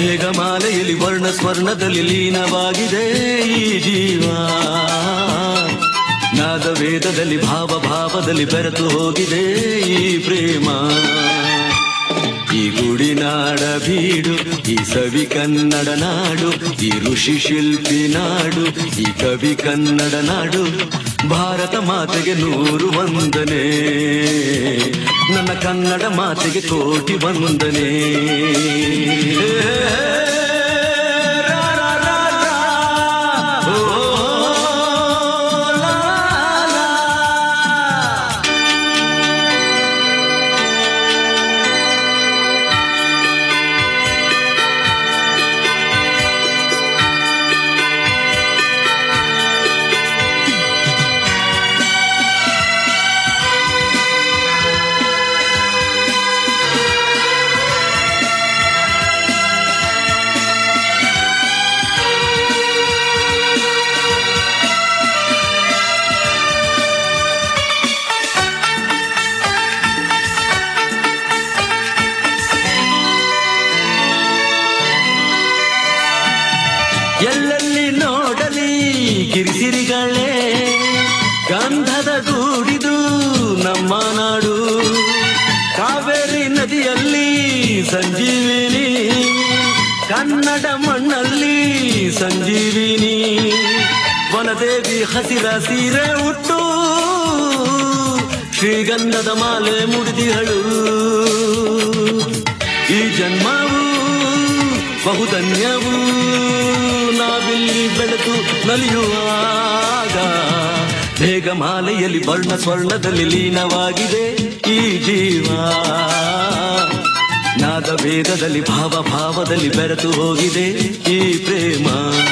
ಮೇಘಮಾಲೆಯಲ್ಲಿ ವರ್ಣ ಸ್ವರ್ಣದಲ್ಲಿ ಲೀನವಾಗಿದೆ ಈ ಜೀವ ನಾದ ವೇದದಲ್ಲಿ ಭಾವ ಭಾವದಲ್ಲಿ ಬೆರೆತು ಹೋಗಿದೆ ಈ ಪ್ರೇಮ ಈ ಗುಡಿನಾಡ ಬೀಡು ಈ ಸವಿ ಕನ್ನಡ ನಾಡು ಈ ಋಷಿ ಶಿಲ್ಪಿ ನಾಡು ಈ ಕವಿ ಕನ್ನಡ ನಾಡು ಭಾರತ ಮಾತೆಗೆ ನೂರು ವಂದನೆ ನನ್ನ ಕನ್ನಡ ಮಾತೆಗೆ ಕೋಟಿ ವಂದನೆ ರಾ, ರಾ, ರಾ, ರಾ. ಓ, ಲಾ, ಲಾ. ಎಲ್ಲೆಲ್ಲಿ ನೋಡಲಿ ಕಿರಿಸಿರಿಗಳೇ ಗಂಧದ ಗೂಡಿದು ನಮ್ಮ ನಾಡು ಕಾವೇರಿ ನದಿಯಲ್ಲಿ ಸಂಜೀವಿನಿ ಕನ್ನಡ ಮಣ್ಣಲ್ಲಿ ಸಂಜೀವಿನಿ ವನದೇವಿ ಹಸಿರ ಸೀರೆ ಉಟ್ಟು ಶ್ರೀಗಂಧದ ಮಾಲೆ ಮುಡಿದಿಹಳು ಈ ಜನ್ಮವು ಬಹುಧನ್ಯವು ನಾವಿಲ್ಲಿ ಬೆಳೆದು ನಲಿಯುವಾಗ ಮೇಘಮಾಲೆಯಲ್ಲಿ ವರ್ಣ ಸ್ವರ್ಣದಲ್ಲಿ ಲೀನವಾಗಿದೆ ಈ ಜೀವ ನಾದ ವೇದದಲ್ಲಿ ಭಾವ ಭಾವದಲ್ಲಿ ಬೆರೆತು ಹೋಗಿದೆ ಈ ಪ್ರೇಮ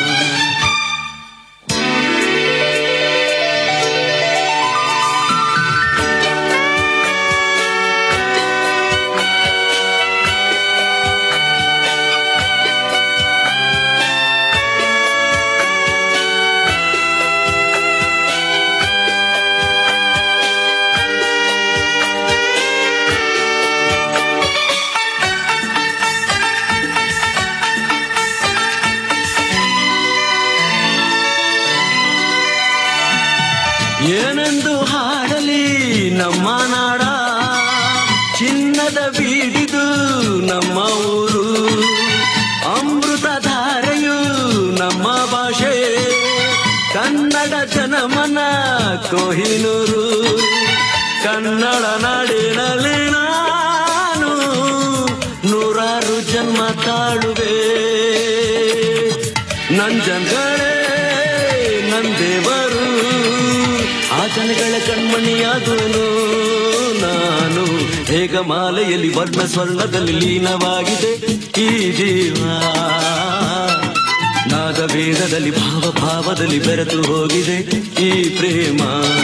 ಏನೆಂದು ಹಾಡಲಿ ನಮ್ಮ ನಾಡ ಚಿನ್ನದ ಬೀಡಿದು ನಮ್ಮ ಊರು ಅಮೃತ ಧಾರೆಯು ನಮ್ಮ ಭಾಷೆ ಕನ್ನಡ ಜನಮನ ಕೊಹಿನೂರು ಕನ್ನಡ ನಾಡಿನಲ್ಲಿ ನಾನು ನೂರಾರು ಜನ್ಮ ತಾಳುವೆ ನಂಜನ್ಗಳೇ ನಂದೇವರು ಆ ಜನಗಳ ಕಣ್ಮಣಿಯಾದನು ನಾನು ಹೇಗ ಮಾಲೆಯಲ್ಲಿ ವರ್ಣ ಸ್ವರ್ಣದಲ್ಲಿ ಲೀನವಾಗಿದೆ ಈ ಜೀವ ನಾದ ವೇದದಲ್ಲಿ ಭಾವ ಭಾವದಲ್ಲಿ ಬೆರೆತು ಹೋಗಿದೆ ಈ ಪ್ರೇಮ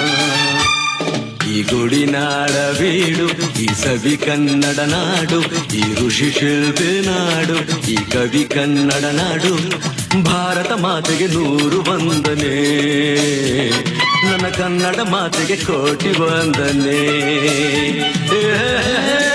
ಈ ಗುಡಿನಾಡ ಬೀಡು ಈ ಸವಿ ಕನ್ನಡ ನಾಡು ಈ ಋಷಿ ಶಿಲ್ಪಿ ನಾಡು ಈ ಕವಿ ಕನ್ನಡ ನಾಡು ಭಾರತ ಮಾತೆಗೆ ನೂರು ವಂದನೆ ನನ್ನ ಕನ್ನಡ ಮಾತೆಗೆ ಕೋಟಿ ವಂದನೆ ಏ